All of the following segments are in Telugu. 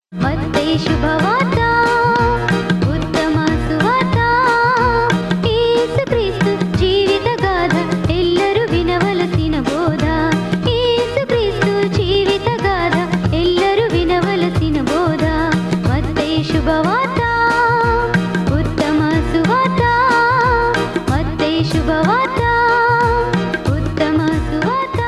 మత్తయి శుభవార్త ఉత్తమ సువార్త యేసుక్రీస్తు జీవిత గాథ ఎల్లరూ వినవలసిన బోధ యేసుక్రీస్తు జీవిత గాథ ఎల్లరూ వినవలసిన బోధ మత్తయి శుభవార్త ఉత్తమ సువార్త మత్తయి శుభవార్త ఉత్తమ సువార్త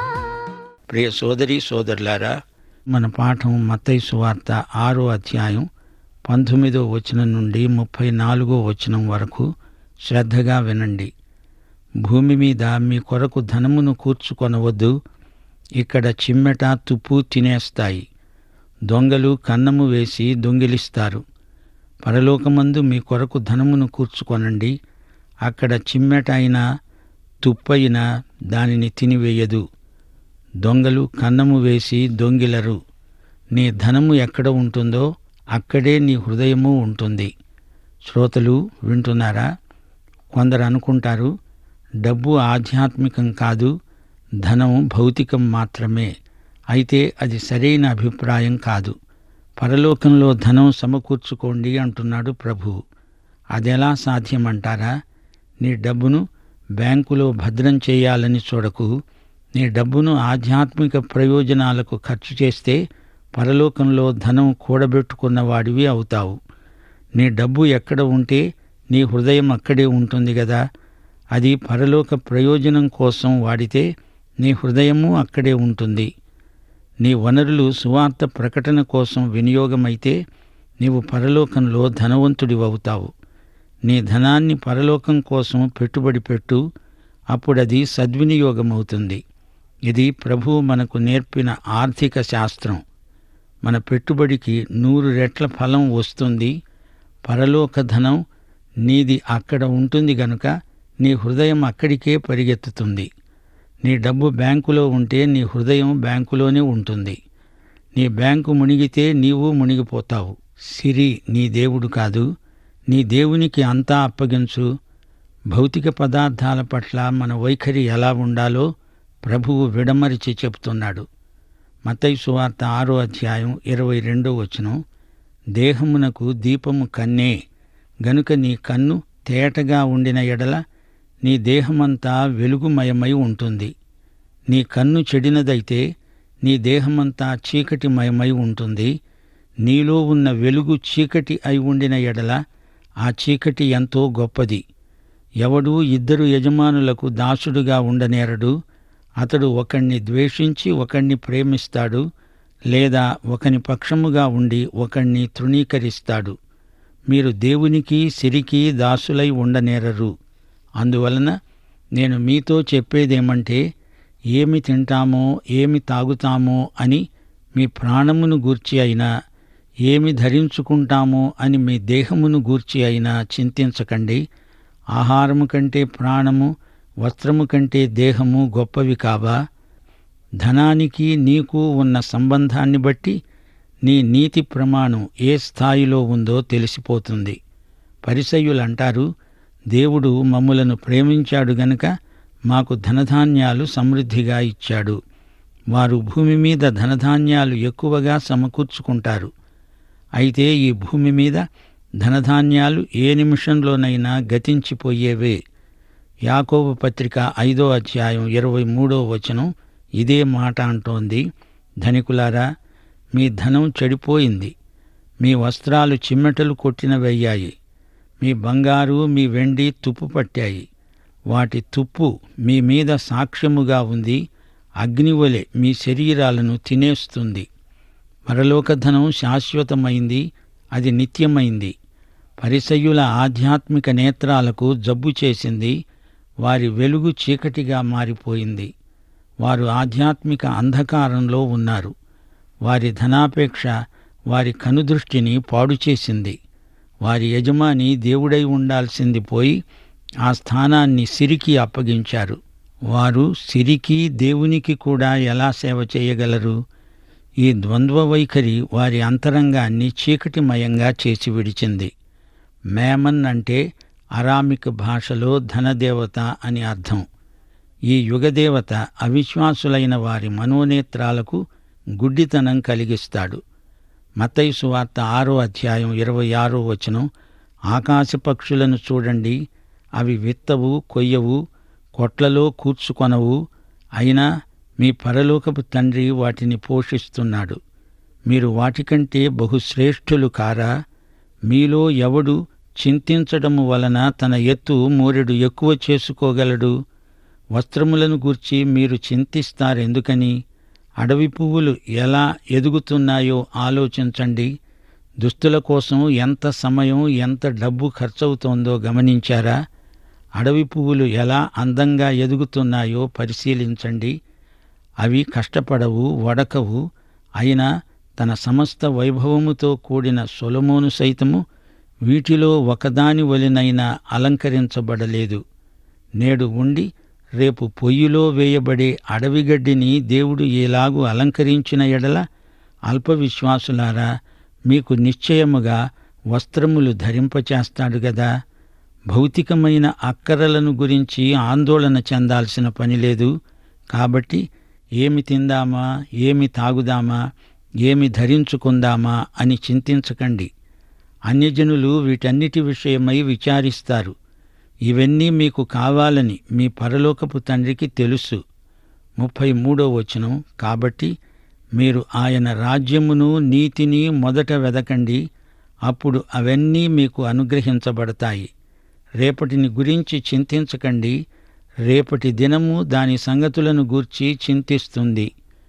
ప్రియ సోదరి సోదరులారా మన పాఠం మత్తయి సువార్త ఆరో అధ్యాయం పంతొమ్మిదో వచనం నుండి ముప్పై నాలుగో వచనం వరకు శ్రద్ధగా వినండి భూమి మీద మీ కొరకు ధనమును కూర్చుకొనవద్దు ఇక్కడ చిమ్మెట తుప్పు తినేస్తాయి దొంగలు కన్నము వేసి దొంగిలిస్తారు పరలోకమందు మీ కొరకు ధనమును కూర్చుకొనండి అక్కడ చిమ్మెట అయినా తుప్పయినా దానిని తినివేయదు దొంగలు కన్నము వేసి దొంగిలరు నీ ధనము ఎక్కడ ఉంటుందో అక్కడే నీ హృదయము ఉంటుంది శ్రోతలు వింటున్నారా కొందరు అనుకుంటారు డబ్బు ఆధ్యాత్మికం కాదు ధనం భౌతికం మాత్రమే అయితే అది సరైన అభిప్రాయం కాదు పరలోకంలో ధనం సమకూర్చుకోండి అంటున్నాడు ప్రభు అదెలా సాధ్యమంటారా నీ డబ్బును బ్యాంకులో భద్రం చేయాలని చూడకు నీ డబ్బును ఆధ్యాత్మిక ప్రయోజనాలకు ఖర్చు చేస్తే పరలోకంలో ధనం కూడబెట్టుకున్నవాడివి అవుతావు నీ డబ్బు ఎక్కడ ఉంటే నీ హృదయం అక్కడే ఉంటుంది కదా అది పరలోక ప్రయోజనం కోసం వాడితే నీ హృదయము అక్కడే ఉంటుంది నీ వనరులు సువార్త ప్రకటన కోసం వినియోగమైతే నీవు పరలోకంలో ధనవంతుడివవుతావు నీ ధనాన్ని పరలోకం కోసం పెట్టుబడి పెట్టు అప్పుడది సద్వినియోగమవుతుంది ఇది ప్రభువు మనకు నేర్పిన ఆర్థిక శాస్త్రం మన పెట్టుబడికి నూరు రెట్ల ఫలం వస్తుంది పరలోక ధనం నీది అక్కడ ఉంటుంది గనుక నీ హృదయం అక్కడికే పరిగెత్తుతుంది నీ డబ్బు బ్యాంకులో ఉంటే నీ హృదయం బ్యాంకులోనే ఉంటుంది నీ బ్యాంకు మునిగితే నీవు మునిగిపోతావు సిరి నీ దేవుడు కాదు నీ దేవునికి అంతా అప్పగించు భౌతిక పదార్థాల పట్ల మన వైఖరి ఎలా ఉండాలో ప్రభువు విడమరిచి చెబుతున్నాడు మతయి సువార్త ఆరో అధ్యాయం ఇరవై రెండో వచనం దేహమునకు దీపము కన్నే గనుక నీ కన్ను తేటగా ఉండిన ఎడల నీ దేహమంతా వెలుగుమయమై ఉంటుంది నీ కన్ను చెడినదైతే నీ దేహమంతా చీకటిమయమై ఉంటుంది నీలో ఉన్న వెలుగు చీకటి అయి ఉండిన ఎడల ఆ చీకటి ఎంతో గొప్పది ఎవడూ ఇద్దరు యజమానులకు దాసుడుగా ఉండనేరడు అతడు ఒకణ్ణి ద్వేషించి ఒకణ్ణి ప్రేమిస్తాడు లేదా ఒకని పక్షముగా ఉండి ఒకణ్ణి తృణీకరిస్తాడు మీరు దేవునికి సిరికి దాసులై ఉండనేరరు అందువలన నేను మీతో చెప్పేదేమంటే ఏమి తింటామో ఏమి తాగుతామో అని మీ ప్రాణమును గూర్చి అయినా ఏమి ధరించుకుంటామో అని మీ దేహమును గూర్చి అయినా చింతించకండి ఆహారము కంటే ప్రాణము వస్త్రము కంటే దేహము గొప్పవి కావా ధనానికి నీకు ఉన్న సంబంధాన్ని బట్టి నీ నీతి ప్రమాణం ఏ స్థాయిలో ఉందో తెలిసిపోతుంది పరిసయ్యులంటారు దేవుడు మమ్ములను ప్రేమించాడు గనుక మాకు ధనధాన్యాలు సమృద్ధిగా ఇచ్చాడు వారు భూమి మీద ధనధాన్యాలు ఎక్కువగా సమకూర్చుకుంటారు అయితే ఈ భూమి మీద ధనధాన్యాలు ఏ నిమిషంలోనైనా గతించిపోయేవే యాకోబు పత్రిక ఐదో అధ్యాయం ఇరవై మూడో వచనం ఇదే మాట అంటోంది ధనికులారా మీ ధనం చెడిపోయింది మీ వస్త్రాలు చిమ్మెటలు కొట్టినవయ్యాయి మీ బంగారు మీ వెండి తుప్పు పట్టాయి వాటి తుప్పు మీ మీద సాక్ష్యముగా ఉంది అగ్నివలె మీ శరీరాలను తినేస్తుంది పరలోక ధనం శాశ్వతమైంది అది నిత్యమైంది పరిసయ్యుల ఆధ్యాత్మిక నేత్రాలకు జబ్బు చేసింది వారి వెలుగు చీకటిగా మారిపోయింది వారు ఆధ్యాత్మిక అంధకారంలో ఉన్నారు వారి ధనాపేక్ష వారి కనుదృష్టిని పాడు చేసింది వారి యజమాని దేవుడై ఉండాల్సింది పోయి ఆ స్థానాన్ని సిరికి అప్పగించారు వారు సిరికి దేవునికి కూడా ఎలా సేవ చేయగలరు ఈ ద్వంద్వ వైఖరి వారి అంతరంగాన్ని చీకటిమయంగా చేసి విడిచింది మేమన్ అంటే అరామిక్ భాషలో ధనదేవత అని అర్థం ఈ యుగదేవత అవిశ్వాసులైన వారి మనోనేత్రాలకు గుడ్డితనం కలిగిస్తాడు మత్తయి సువార్త ఆరో అధ్యాయం ఇరవై ఆరో వచనం ఆకాశ పక్షులను చూడండి అవి విత్తవు కొయ్యవు కొట్లలో కూర్చుకొనవు అయినా మీ పరలోకపు తండ్రి వాటిని పోషిస్తున్నాడు మీరు వాటికంటే బహుశ్రేష్ఠులు కారా మీలో ఎవడు చింతించడము వలన తన ఎత్తు మూరెడు ఎక్కువ చేసుకోగలడు వస్త్రములను గూర్చి మీరు చింతిస్తారెందుకని అడవి పువ్వులు ఎలా ఎదుగుతున్నాయో ఆలోచించండి దుస్తుల కోసం ఎంత సమయం ఎంత డబ్బు ఖర్చవుతోందో గమనించారా అడవి పువ్వులు ఎలా అందంగా ఎదుగుతున్నాయో పరిశీలించండి అవి కష్టపడవు వడకవు అయినా తన సమస్త వైభవముతో కూడిన సొలమోను సైతము వీటిలో ఒకదాని వలెనైనా అలంకరించబడలేదు నేడు ఉండి రేపు పొయ్యిలో వేయబడే అడవిగడ్డిని దేవుడు ఎలాగూ అలంకరించిన ఎడల అల్పవిశ్వాసులారా మీకు నిశ్చయముగా వస్త్రములు ధరింపచేస్తాడు గదా భౌతికమైన అక్కరలను గురించి ఆందోళన చెందాల్సిన పని లేదు కాబట్టి ఏమి తిందామా ఏమి తాగుదామా ఏమి ధరించుకుందామా అని చింతించకండి అన్యజనులు వీటన్నిటి విషయమై విచారిస్తారు ఇవన్నీ మీకు కావాలని మీ పరలోకపు తండ్రికి తెలుసు ముప్పై మూడో వచనం కాబట్టి మీరు ఆయన రాజ్యమును నీతిని మొదట వెదకండి అప్పుడు అవన్నీ మీకు అనుగ్రహించబడతాయి రేపటిని గురించి చింతించకండి రేపటి దినము దాని సంగతులను గూర్చి చింతిస్తుంది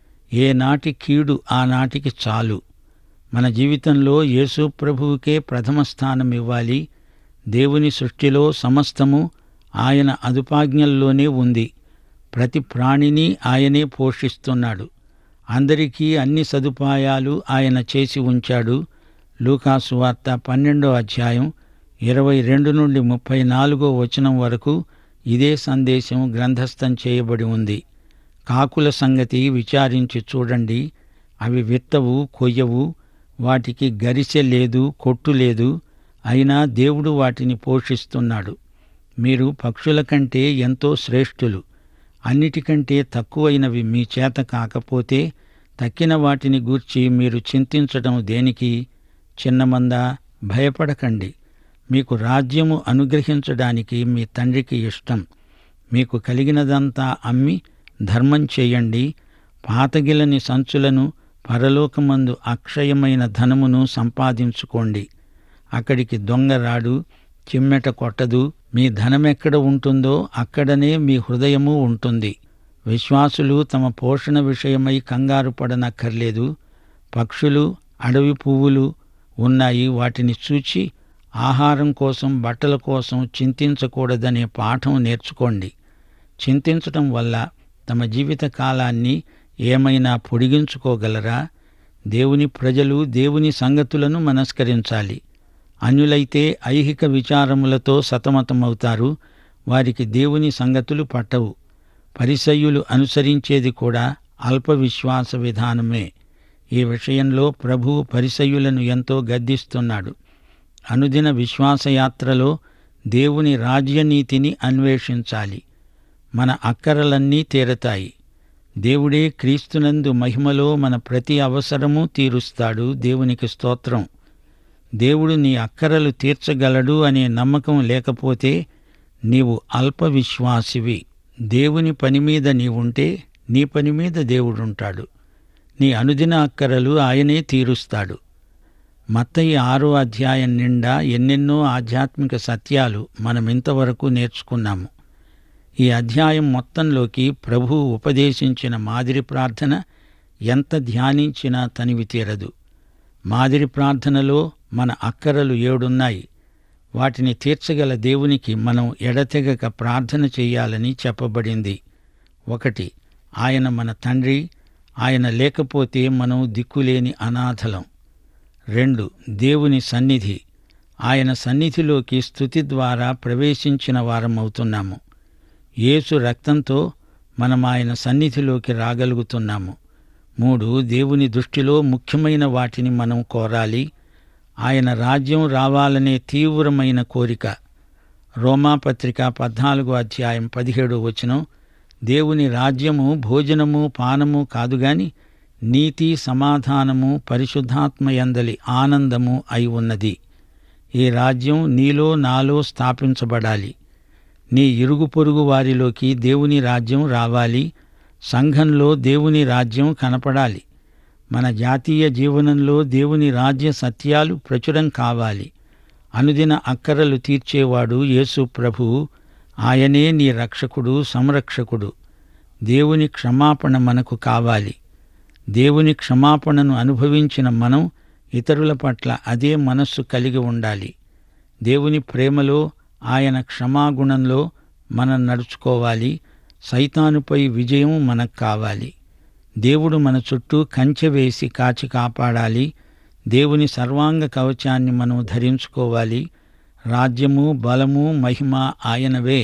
ఏనాటి కీడు ఆనాటికి చాలు మన జీవితంలో యేసు ప్రభువుకే ప్రథమ స్థానం ఇవ్వాలి దేవుని సృష్టిలో సమస్తము ఆయన అదుపాజ్ఞల్లోనే ఉంది ప్రతి ప్రాణిని ఆయనే పోషిస్తున్నాడు అందరికీ అన్ని సదుపాయాలు ఆయన చేసి ఉంచాడు లూకాసు వార్త పన్నెండో అధ్యాయం ఇరవై రెండు నుండి ముప్పై నాలుగో వచనం వరకు ఇదే సందేశం గ్రంథస్థం చేయబడి ఉంది కాకుల సంగతి విచారించి చూడండి అవి విత్తవు కొయ్యవు వాటికి గరిసె లేదు కొట్టు లేదు అయినా దేవుడు వాటిని పోషిస్తున్నాడు మీరు పక్షుల కంటే ఎంతో శ్రేష్ఠులు అన్నిటికంటే తక్కువైనవి మీ చేత కాకపోతే తక్కిన వాటిని గూర్చి మీరు చింతించడం దేనికి చిన్నమంద భయపడకండి మీకు రాజ్యము అనుగ్రహించడానికి మీ తండ్రికి ఇష్టం మీకు కలిగినదంతా అమ్మి ధర్మం చేయండి పాతగిలని సంచులను పరలోకమందు అక్షయమైన ధనమును సంపాదించుకోండి అక్కడికి దొంగ రాడు చిమ్మెట కొట్టదు మీ ధనమెక్కడ ఉంటుందో అక్కడనే మీ హృదయము ఉంటుంది విశ్వాసులు తమ పోషణ విషయమై కంగారు పడనక్కర్లేదు పక్షులు అడవి పువ్వులు ఉన్నాయి వాటిని చూచి ఆహారం కోసం బట్టల కోసం చింతించకూడదనే పాఠం నేర్చుకోండి చింతించటం వల్ల తమ జీవిత కాలాన్ని ఏమైనా పొడిగించుకోగలరా దేవుని ప్రజలు దేవుని సంగతులను మనస్కరించాలి అన్యులైతే ఐహిక విచారములతో సతమతమవుతారు వారికి దేవుని సంగతులు పట్టవు పరిసయ్యులు అనుసరించేది కూడా అల్ప విశ్వాస విధానమే ఈ విషయంలో ప్రభువు పరిసయ్యులను ఎంతో గద్దిస్తున్నాడు అనుదిన విశ్వాసయాత్రలో దేవుని రాజ్యనీతిని అన్వేషించాలి మన అక్కరలన్నీ తీరతాయి దేవుడే క్రీస్తునందు మహిమలో మన ప్రతి అవసరము తీరుస్తాడు దేవునికి స్తోత్రం దేవుడు నీ అక్కరలు తీర్చగలడు అనే నమ్మకం లేకపోతే నీవు అల్ప విశ్వాసివి దేవుని పని మీద నీవుంటే నీ పని మీద దేవుడుంటాడు నీ అనుదిన అక్కరలు ఆయనే తీరుస్తాడు మత్తయి ఆరో అధ్యాయం నిండా ఎన్నెన్నో ఆధ్యాత్మిక సత్యాలు మనమింతవరకు నేర్చుకున్నాము ఈ అధ్యాయం మొత్తంలోకి ప్రభువు ఉపదేశించిన మాదిరి ప్రార్థన ఎంత ధ్యానించినా తనివి తీరదు మాదిరి ప్రార్థనలో మన అక్కరలు ఏడున్నాయి వాటిని తీర్చగల దేవునికి మనం ఎడతెగక ప్రార్థన చేయాలని చెప్పబడింది ఒకటి ఆయన మన తండ్రి ఆయన లేకపోతే మనం దిక్కులేని అనాథలం రెండు దేవుని సన్నిధి ఆయన సన్నిధిలోకి స్థుతి ద్వారా ప్రవేశించిన వారమవుతున్నాము యేసు రక్తంతో మనం ఆయన సన్నిధిలోకి రాగలుగుతున్నాము మూడు దేవుని దృష్టిలో ముఖ్యమైన వాటిని మనం కోరాలి ఆయన రాజ్యం రావాలనే తీవ్రమైన కోరిక రోమాపత్రిక పద్నాలుగో అధ్యాయం పదిహేడో వచనం దేవుని రాజ్యము భోజనము పానము కాదు గాని నీతి సమాధానము పరిశుద్ధాత్మయందలి ఆనందము అయి ఉన్నది ఈ రాజ్యం నీలో నాలో స్థాపించబడాలి నీ ఇరుగు పొరుగు వారిలోకి దేవుని రాజ్యం రావాలి సంఘంలో దేవుని రాజ్యం కనపడాలి మన జాతీయ జీవనంలో దేవుని రాజ్య సత్యాలు ప్రచురం కావాలి అనుదిన అక్కరలు తీర్చేవాడు యేసు ప్రభువు ఆయనే నీ రక్షకుడు సంరక్షకుడు దేవుని క్షమాపణ మనకు కావాలి దేవుని క్షమాపణను అనుభవించిన మనం ఇతరుల పట్ల అదే మనస్సు కలిగి ఉండాలి దేవుని ప్రేమలో ఆయన క్షమాగుణంలో మనం నడుచుకోవాలి సైతానుపై విజయం మనకు కావాలి దేవుడు మన చుట్టూ కంచె వేసి కాచి కాపాడాలి దేవుని సర్వాంగ కవచాన్ని మనం ధరించుకోవాలి రాజ్యము బలము మహిమ ఆయనవే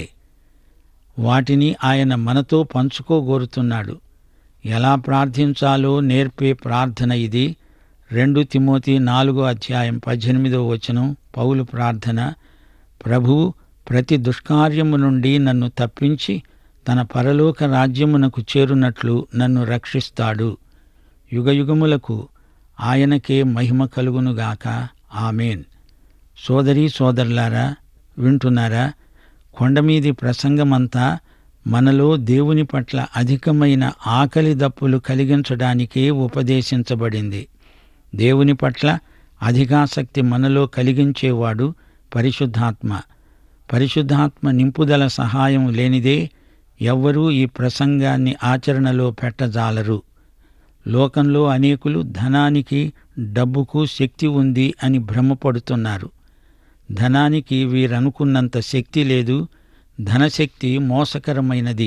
వాటిని ఆయన మనతో పంచుకోగోరుతున్నాడు ఎలా ప్రార్థించాలో నేర్పే ప్రార్థన ఇది రెండు తిమోతి నాలుగో అధ్యాయం పద్దెనిమిదో వచనం పౌలు ప్రార్థన ప్రభువు ప్రతి దుష్కార్యము నుండి నన్ను తప్పించి తన పరలోక రాజ్యమునకు చేరునట్లు నన్ను రక్షిస్తాడు యుగయుగములకు ఆయనకే మహిమ కలుగునుగాక ఆమెన్ సోదరీ సోదరులారా వింటున్నారా కొండమీది ప్రసంగమంతా మనలో దేవుని పట్ల అధికమైన ఆకలి దప్పులు కలిగించడానికే ఉపదేశించబడింది దేవుని పట్ల అధికాసక్తి మనలో కలిగించేవాడు పరిశుద్ధాత్మ పరిశుద్ధాత్మ నింపుదల సహాయం లేనిదే ఎవ్వరూ ఈ ప్రసంగాన్ని ఆచరణలో పెట్టజాలరు లోకంలో అనేకులు ధనానికి డబ్బుకు శక్తి ఉంది అని భ్రమపడుతున్నారు ధనానికి వీరనుకున్నంత శక్తి లేదు ధనశక్తి మోసకరమైనది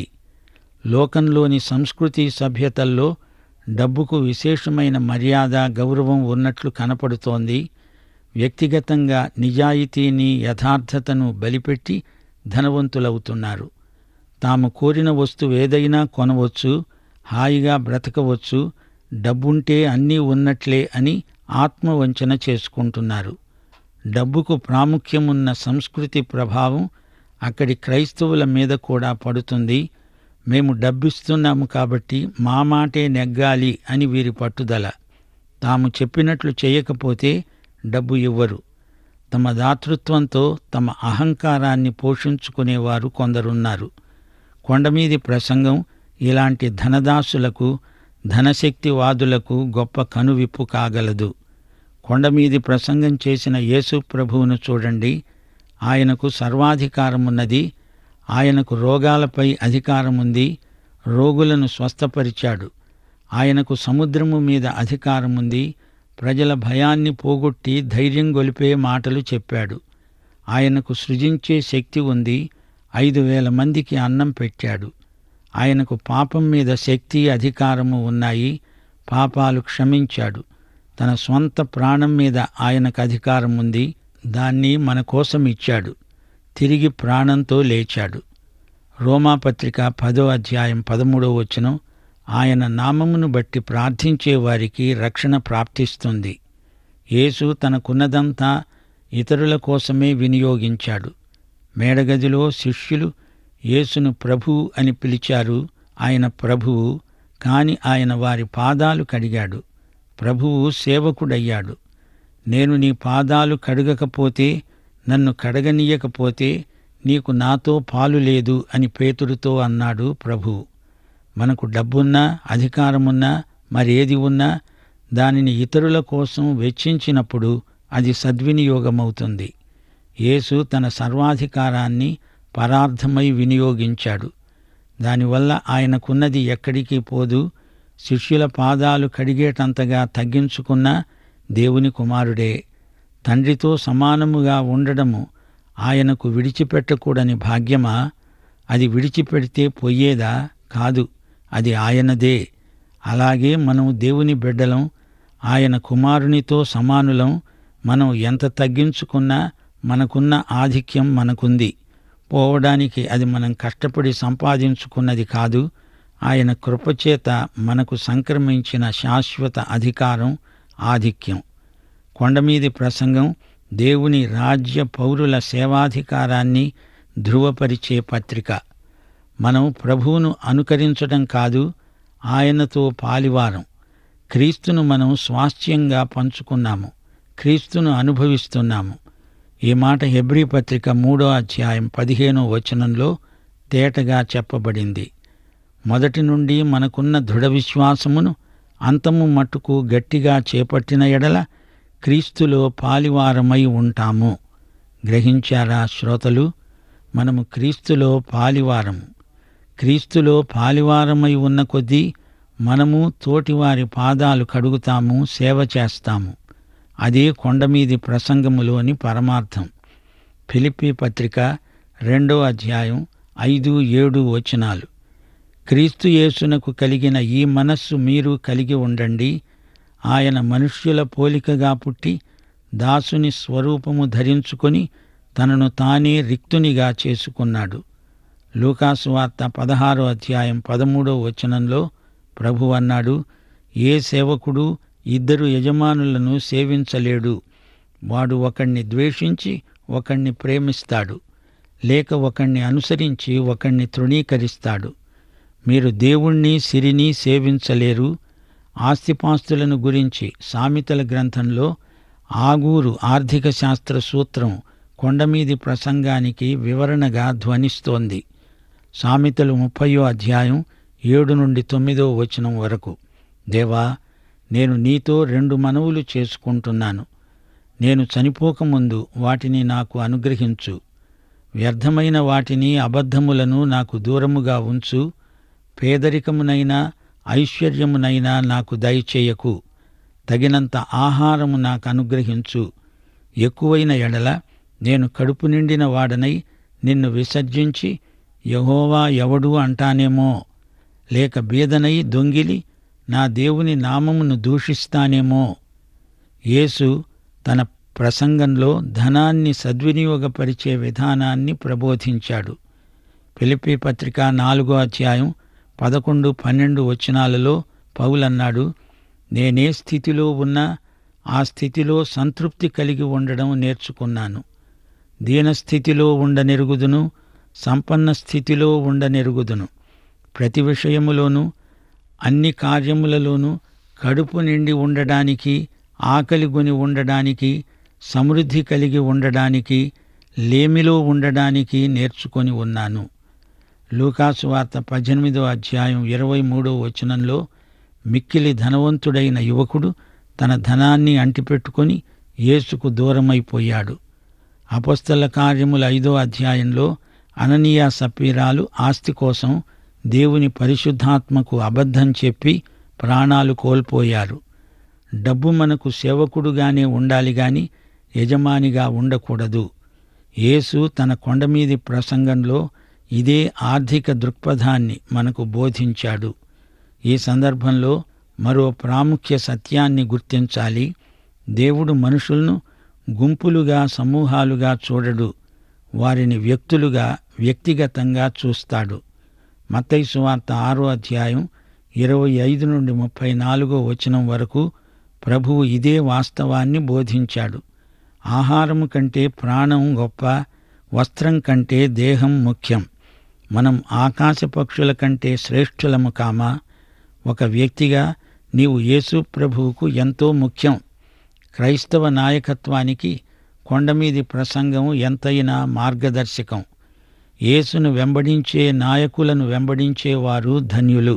లోకంలోని సంస్కృతి సభ్యతల్లో డబ్బుకు విశేషమైన మర్యాద గౌరవం ఉన్నట్లు కనపడుతోంది వ్యక్తిగతంగా నిజాయితీని యథార్థతను బలిపెట్టి ధనవంతులవుతున్నారు తాము కోరిన వస్తువేదైనా కొనవచ్చు హాయిగా బ్రతకవచ్చు డబ్బుంటే అన్నీ ఉన్నట్లే అని ఆత్మవంచన చేసుకుంటున్నారు డబ్బుకు ప్రాముఖ్యమున్న సంస్కృతి ప్రభావం అక్కడి క్రైస్తవుల మీద కూడా పడుతుంది మేము డబ్బిస్తున్నాము కాబట్టి మా మాటే నెగ్గాలి అని వీరి పట్టుదల తాము చెప్పినట్లు చేయకపోతే డబ్బు ఇవ్వరు తమ దాతృత్వంతో తమ అహంకారాన్ని పోషించుకునేవారు కొందరున్నారు కొండమీది ప్రసంగం ఇలాంటి ధనదాసులకు ధనశక్తివాదులకు గొప్ప కనువిప్పు కాగలదు కొండమీది ప్రసంగం చేసిన యేసు ప్రభువును చూడండి ఆయనకు సర్వాధికారమున్నది ఆయనకు రోగాలపై అధికారముంది రోగులను స్వస్థపరిచాడు ఆయనకు సముద్రము మీద అధికారముంది ప్రజల భయాన్ని పోగొట్టి ధైర్యం గొలిపే మాటలు చెప్పాడు ఆయనకు సృజించే శక్తి ఉంది ఐదు వేల మందికి అన్నం పెట్టాడు ఆయనకు పాపం మీద శక్తి అధికారము ఉన్నాయి పాపాలు క్షమించాడు తన స్వంత ప్రాణం మీద ఆయనకు అధికారం ఉంది దాన్ని మన కోసం ఇచ్చాడు తిరిగి ప్రాణంతో లేచాడు రోమాపత్రిక పదో అధ్యాయం పదమూడో వచనం ఆయన నామమును బట్టి ప్రార్థించే వారికి రక్షణ ప్రాప్తిస్తుంది యేసు తనకున్నదంతా ఇతరుల కోసమే వినియోగించాడు మేడగదిలో శిష్యులు యేసును ప్రభువు అని పిలిచారు ఆయన ప్రభువు కాని ఆయన వారి పాదాలు కడిగాడు ప్రభువు సేవకుడయ్యాడు నేను నీ పాదాలు కడగకపోతే నన్ను కడగనీయకపోతే నీకు నాతో పాలు లేదు అని పేతురుతో అన్నాడు ప్రభువు మనకు డబ్బున్నా అధికారమున్నా మరేది ఉన్నా దానిని ఇతరుల కోసం వెచ్చించినప్పుడు అది సద్వినియోగమవుతుంది యేసు తన సర్వాధికారాన్ని పరార్థమై వినియోగించాడు దానివల్ల ఆయనకున్నది ఎక్కడికి పోదు శిష్యుల పాదాలు కడిగేటంతగా తగ్గించుకున్న దేవుని కుమారుడే తండ్రితో సమానముగా ఉండడము ఆయనకు విడిచిపెట్టకూడని భాగ్యమా అది విడిచిపెడితే పోయేదా కాదు అది ఆయనదే అలాగే మనం దేవుని బిడ్డలం ఆయన కుమారునితో సమానులం మనం ఎంత తగ్గించుకున్నా మనకున్న ఆధిక్యం మనకుంది పోవడానికి అది మనం కష్టపడి సంపాదించుకున్నది కాదు ఆయన కృపచేత మనకు సంక్రమించిన శాశ్వత అధికారం ఆధిక్యం కొండమీది ప్రసంగం దేవుని రాజ్య పౌరుల సేవాధికారాన్ని ధృవపరిచే పత్రిక మనం ప్రభువును అనుకరించడం కాదు ఆయనతో పాలివారం క్రీస్తును మనం స్వాస్థ్యంగా పంచుకున్నాము క్రీస్తును అనుభవిస్తున్నాము ఈ మాట హెబ్రీ పత్రిక మూడో అధ్యాయం పదిహేనో వచనంలో తేటగా చెప్పబడింది మొదటి నుండి మనకున్న దృఢ విశ్వాసమును అంతము మట్టుకు గట్టిగా చేపట్టిన ఎడల క్రీస్తులో పాలివారమై ఉంటాము గ్రహించారా శ్రోతలు మనము క్రీస్తులో పాలివారము క్రీస్తులో పాలివారమై ఉన్న కొద్దీ మనము తోటివారి పాదాలు కడుగుతాము సేవ చేస్తాము అదే కొండమీది ప్రసంగములోని పరమార్థం ఫిలిప్పి పత్రిక రెండో అధ్యాయం ఐదు ఏడు వచనాలు క్రీస్తు యేసునకు కలిగిన ఈ మనస్సు మీరు కలిగి ఉండండి ఆయన మనుష్యుల పోలికగా పుట్టి దాసుని స్వరూపము ధరించుకొని తనను తానే రిక్తునిగా చేసుకున్నాడు లూకాసు వార్త పదహారో అధ్యాయం పదమూడో వచనంలో ప్రభు అన్నాడు ఏ సేవకుడు ఇద్దరు యజమానులను సేవించలేడు వాడు ఒకణ్ణి ద్వేషించి ఒకణ్ణి ప్రేమిస్తాడు లేక ఒకణ్ణి అనుసరించి ఒకణ్ణి తృణీకరిస్తాడు మీరు దేవుణ్ణి సిరిని సేవించలేరు ఆస్తిపాస్తులను గురించి సామెతల గ్రంథంలో ఆగూరు ఆర్థిక శాస్త్ర సూత్రం కొండమీది ప్రసంగానికి వివరణగా ధ్వనిస్తోంది సామెతలు ముప్పయో అధ్యాయం ఏడు నుండి తొమ్మిదో వచనం వరకు దేవా నేను నీతో రెండు మనవులు చేసుకుంటున్నాను నేను చనిపోకముందు వాటిని నాకు అనుగ్రహించు వ్యర్థమైన వాటిని అబద్ధములను నాకు దూరముగా ఉంచు పేదరికమునైనా ఐశ్వర్యమునైనా నాకు దయచేయకు తగినంత ఆహారము నాకు అనుగ్రహించు ఎక్కువైన ఎడల నేను కడుపు నిండిన వాడనై నిన్ను విసర్జించి యహోవా ఎవడు అంటానేమో లేక బీదనై దొంగిలి నా దేవుని నామమును దూషిస్తానేమో యేసు తన ప్రసంగంలో ధనాన్ని సద్వినియోగపరిచే విధానాన్ని ప్రబోధించాడు ఫిలిప్పి పత్రిక నాలుగో అధ్యాయం పదకొండు పన్నెండు వచనాలలో పౌలన్నాడు నేనే స్థితిలో ఉన్నా ఆ స్థితిలో సంతృప్తి కలిగి ఉండడం నేర్చుకున్నాను దీనస్థితిలో ఉండనెరుగుదును సంపన్న స్థితిలో ఉండనెరుగుదును ప్రతి విషయములోనూ అన్ని కార్యములలోనూ కడుపు నిండి ఉండడానికి ఆకలిగొని ఉండడానికి సమృద్ధి కలిగి ఉండడానికి లేమిలో ఉండడానికి నేర్చుకొని ఉన్నాను లూకాసు వార్త పద్దెనిమిదో అధ్యాయం ఇరవై మూడో వచనంలో మిక్కిలి ధనవంతుడైన యువకుడు తన ధనాన్ని అంటిపెట్టుకొని యేసుకు దూరమైపోయాడు అపస్తల కార్యముల ఐదో అధ్యాయంలో అననీయ సపీరాలు ఆస్తి కోసం దేవుని పరిశుద్ధాత్మకు అబద్ధం చెప్పి ప్రాణాలు కోల్పోయారు డబ్బు మనకు సేవకుడుగానే ఉండాలి గాని యజమానిగా ఉండకూడదు యేసు తన కొండమీది ప్రసంగంలో ఇదే ఆర్థిక దృక్పథాన్ని మనకు బోధించాడు ఈ సందర్భంలో మరో ప్రాముఖ్య సత్యాన్ని గుర్తించాలి దేవుడు మనుషులను గుంపులుగా సమూహాలుగా చూడడు వారిని వ్యక్తులుగా వ్యక్తిగతంగా చూస్తాడు మత్తయి సువార్త ఆరో అధ్యాయం ఇరవై ఐదు నుండి ముప్పై నాలుగో వచనం వరకు ప్రభువు ఇదే వాస్తవాన్ని బోధించాడు ఆహారము కంటే ప్రాణం గొప్ప వస్త్రం కంటే దేహం ముఖ్యం మనం ఆకాశ పక్షుల కంటే శ్రేష్ఠులము కామా ఒక వ్యక్తిగా నీవు యేసు ప్రభువుకు ఎంతో ముఖ్యం క్రైస్తవ నాయకత్వానికి కొండమీది ప్రసంగం ఎంతైనా మార్గదర్శకం యేసును వెంబడించే నాయకులను వెంబడించేవారు ధన్యులు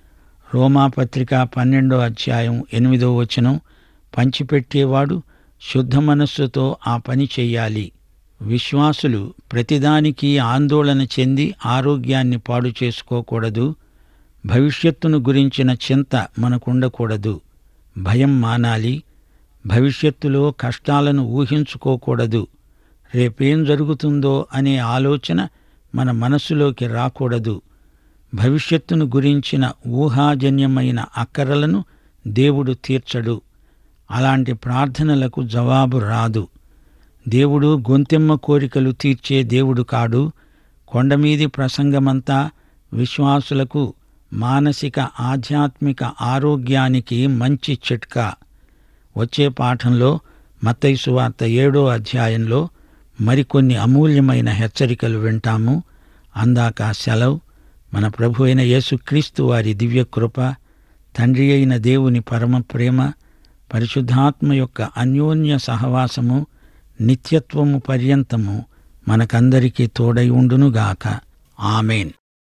రోమాపత్రిక పన్నెండో అధ్యాయం ఎనిమిదో వచనం పంచిపెట్టేవాడు శుద్ధ మనస్సుతో ఆ పని చెయ్యాలి విశ్వాసులు ప్రతిదానికి ఆందోళన చెంది ఆరోగ్యాన్ని పాడు చేసుకోకూడదు భవిష్యత్తును గురించిన చింత మనకుండకూడదు భయం మానాలి భవిష్యత్తులో కష్టాలను ఊహించుకోకూడదు రేపేం జరుగుతుందో అనే ఆలోచన మన మనస్సులోకి రాకూడదు భవిష్యత్తును గురించిన ఊహాజన్యమైన అక్కరలను దేవుడు తీర్చడు అలాంటి ప్రార్థనలకు జవాబు రాదు దేవుడు గొంతెమ్మ కోరికలు తీర్చే దేవుడు కాడు కొండమీది ప్రసంగమంతా విశ్వాసులకు మానసిక ఆధ్యాత్మిక ఆరోగ్యానికి మంచి చిట్కా వచ్చే పాఠంలో మత్తయి సువార్త ఏడో అధ్యాయంలో మరికొన్ని అమూల్యమైన హెచ్చరికలు వింటాము అందాక సెలవు మన ప్రభు అయిన యేసుక్రీస్తు వారి దివ్య కృప తండ్రి అయిన దేవుని పరమ ప్రేమ పరిశుద్ధాత్మ యొక్క అన్యోన్య సహవాసము నిత్యత్వము పర్యంతము మనకందరికీ తోడై ఉండునుగాక ఆమెన్